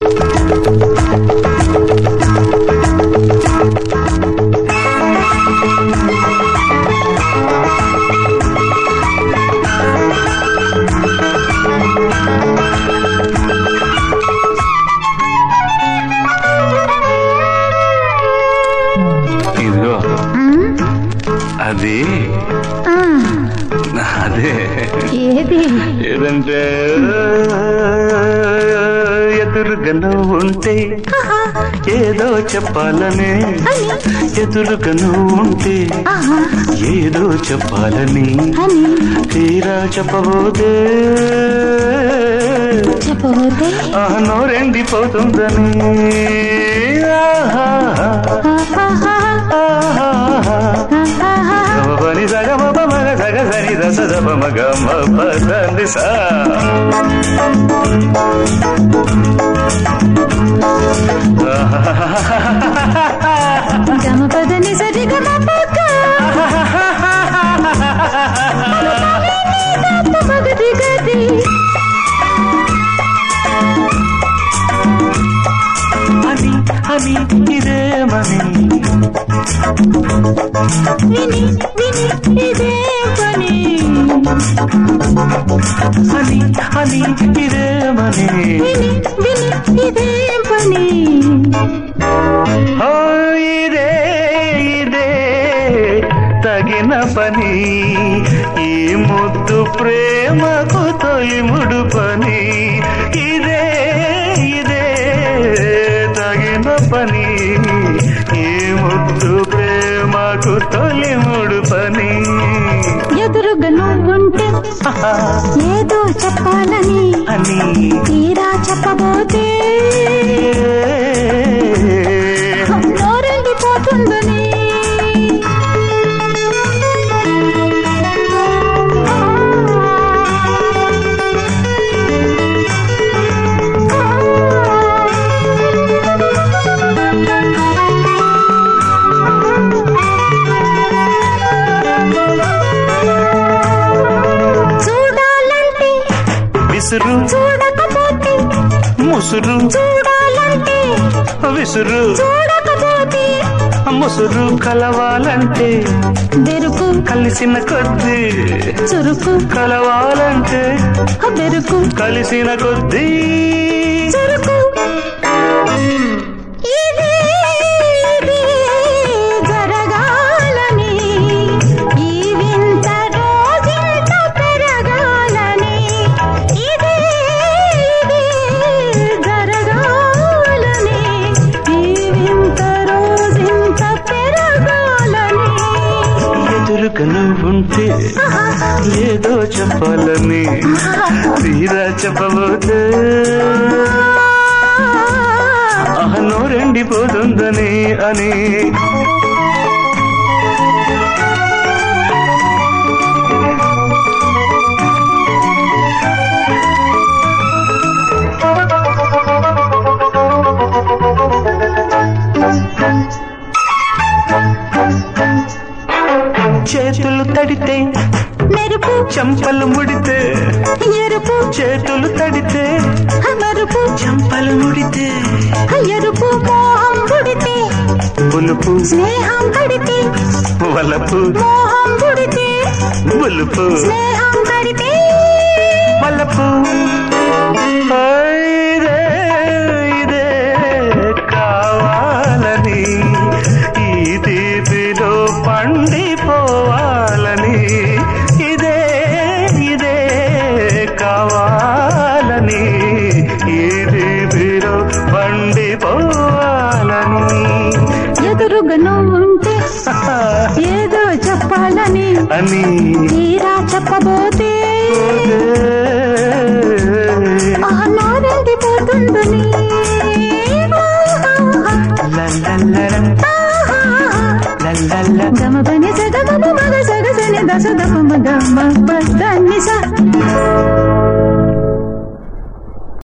ఇదిగో అది అదే ఏది ఏదంటే ఎదురుగా ఉంటే ఏదో చెప్పాలని ఎదురుగా ఉంటే ఏదో చెప్పాలని అని తీరా చెప్పబోతే చెప్పబోతే ఆ నోరెండిపోతుందని ఆహాహా, ఆహాహా. గమపని సగమప మగ సగ సని రస దప మగ మప దంది సా. గమ పదని సరి గమ పక్క మగది గది అని అని ఇదేమని విని విని ఇదే పని అని అని ఇదేమని విని విని ఇదే పని ఓ ఇదే ఇదే తగిన పని ఈ ముద్దు ప్రేమకు తొలిముడు పని ఇదే ఇదే తగిన పని ఈ ముద్దు ప్రేమకు తొలిముడు పని ఎదురుగా నువ్వుంటే ఆహా, ఏదో చెప్పాలని అని తీరా చెప్పబోతే నోరెండిపోతుందని చూడాలంటే విసురు చూడకపోతే ముసురు చూడాలంటే విసురు చూడకపోతే ముసురు కలవాలంటే బెరుకు కలిసిన కొద్దీ చురుకు కలవాలంటే బెరుకు కలిసిన కొద్దీ చురుకు ఇది ఇది జరగాలని ఈ వింత రోజంత పెరగాలని ఇది ఇది జరగాలని ఈ వింత రోజంత పెరగాలని ఎదురుగా నువ్వుంటే ఏదో చెప్పాలని తీరా చెప్పబోతే ఆహ నోరెండిపోతుందని అని చేతులు తడితే మెరుపు చెంపలు ముడితే ఎరుపు చేతులు తడితే మెరుపు చెంపలు ముడితే ఎరుపు మోహం పుడితే పులుపు స్నేహం కడితే వలపు మోహం పుడితే పులుపు స్నేహం కడితే వలపు ఇదే ఇదే కావాలని ఈ తీపిలో పండిపోవాలని ఇదే ఇదే కావాలని ఈ తీపిలో పండిపోవాలని ఎదురుగా నువ్వుంటే ఏదో చెప్పాలని అని తీరా చెప్పబోతే ఆనారెండిపోతుందని లల్లల్లరం. ఆ